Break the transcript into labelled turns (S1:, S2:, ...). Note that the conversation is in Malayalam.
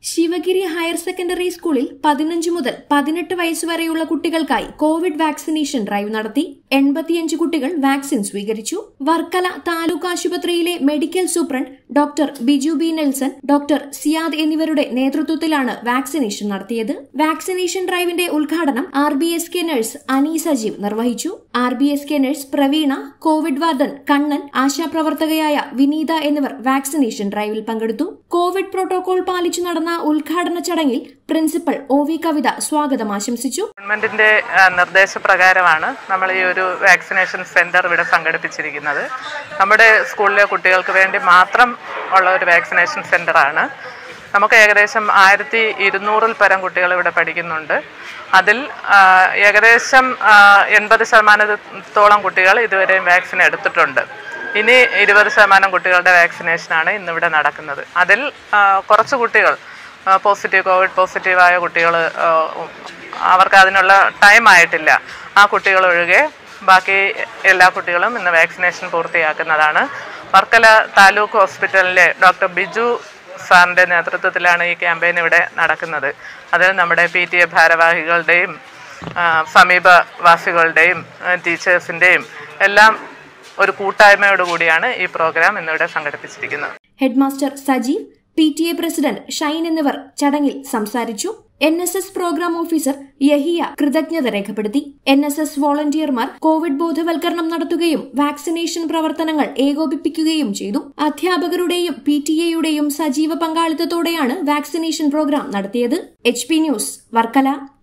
S1: ശിവഗിരി ഹയർ സെക്കൻഡറി സ്കൂളിൽ പതിനഞ്ച് മുതൽ പതിനെട്ട് വയസ്സുവരെയുള്ള കുട്ടികൾക്കായി കോവിഡ് വാക്സിനേഷൻ ഡ്രൈവ് നടത്തി എൺപത്തിയഞ്ച് കുട്ടികൾ വാക്സിൻ സ്വീകരിച്ചു വർക്കല താലൂക്ക് ആശുപത്രിയിലെ medical superintendent doctor Biju B Nelson doctor Siyad എന്നിവരുടെ നേതൃത്വത്തിലാണ് വാക്സിനേഷൻ നടത്തിയത് വാക്സിനേഷൻ ഡ്രൈവിന്റെ ഉദ്ഘാടനം R B S K nurse Ani Sajeev നിർവഹിച്ചു R B S K nurse Praveena COVID warden Kannan ആശാപ്രവർത്തകയായ വിനീത എന്നിവർ വാക്സിനേഷൻ ഡ്രൈവിൽ പങ്കെടുത്തു കോവിഡ് പ്രോട്ടോകോൾ പാലിച്ചു നടന്ന ഉദ്ഘാടന ചടങ്ങിൽ പ്രിൻസിപ്പൽ ഒ വി കവിത സ്വാഗതം ആശംസിച്ചു
S2: ഗവൺമെന്റിന്റെ ആ, നിർദ്ദേശപ്രകാരമാണ് നമ്മൾ ഈ ഒരു വാക്സിനേഷൻ സെന്റർ ഇവിടെ സംഘടിപ്പിച്ചിരിക്കുന്നത് നമ്മുടെ സ്കൂളിലെ കുട്ടികൾക്ക് വേണ്ടി മാത്രം ഉള്ള ഒരു വാക്സിനേഷൻ സെന്ററാണ് നമുക്ക് ഏകദേശം ആയിരത്തി ഇരുന്നൂറിൽ പരം കുട്ടികൾ ഇവിടെ പഠിക്കുന്നുണ്ട് അതിൽ ആ, ഏകദേശം ആ, എൺപത് ശതമാനത്തോളം കുട്ടികൾ ഇതുവരെയും വാക്സിൻ എടുത്തിട്ടുണ്ട് ഇനി ഇരുപത് ശതമാനം കുട്ടികളുടെ വാക്സിനേഷനാണ് ഇന്നിവിടെ നടക്കുന്നത് അതിൽ ആ, കുറച്ച് കുട്ടികൾ പോസിറ്റീവ് കോവിഡ് പോസിറ്റീവായ കുട്ടികൾ അവർക്ക് അതിനുള്ള ടൈം ആയിട്ടില്ല ആ കുട്ടികൾ ഒഴികെ ബാക്കി എല്ലാ കുട്ടികളും ഇന്ന് വാക്സിനേഷൻ പൂർത്തിയാക്കുന്നതാണ് വർക്കല താലൂക്ക് ഹോസ്പിറ്റലിലെ ഡോക്ടർ ബിജു സാറിൻ്റെ നേതൃത്വത്തിലാണ് ഈ ക്യാമ്പയിൻ ഇവിടെ നടക്കുന്നത് അതിൽ നമ്മുടെ പി ടി എ ഭാരവാഹികളുടെയും ആ, സമീപവാസികളുടെയും ടീച്ചേഴ്സിൻ്റെയും എല്ലാം ഒരു കൂട്ടായ്മയോടുകൂടിയാണ് ഈ പ്രോഗ്രാം ഇന്നിവിടെ സംഘടിപ്പിച്ചിരിക്കുന്നത്
S1: headmaster Sajeev P T A president Shine എന്നിവർ ചടങ്ങിൽ സംസാരിച്ചു N S S programme officer Yahiya കൃതജ്ഞത രേഖപ്പെടുത്തി എൻ എസ് എസ് വോളണ്ടിയർമാർ കോവിഡ് ബോധവൽക്കരണം നടത്തുകയും വാക്സിനേഷൻ പ്രവർത്തനങ്ങൾ ഏകോപിപ്പിക്കുകയും ചെയ്തു അധ്യാപകരുടെയും പി ടി എയുടെയും സജീവ പങ്കാളിത്തത്തോടെയാണ് വാക്സിനേഷൻ പ്രോഗ്രാം നടത്തിയത് എച്ച് പി ന്യൂസ് വർക്കല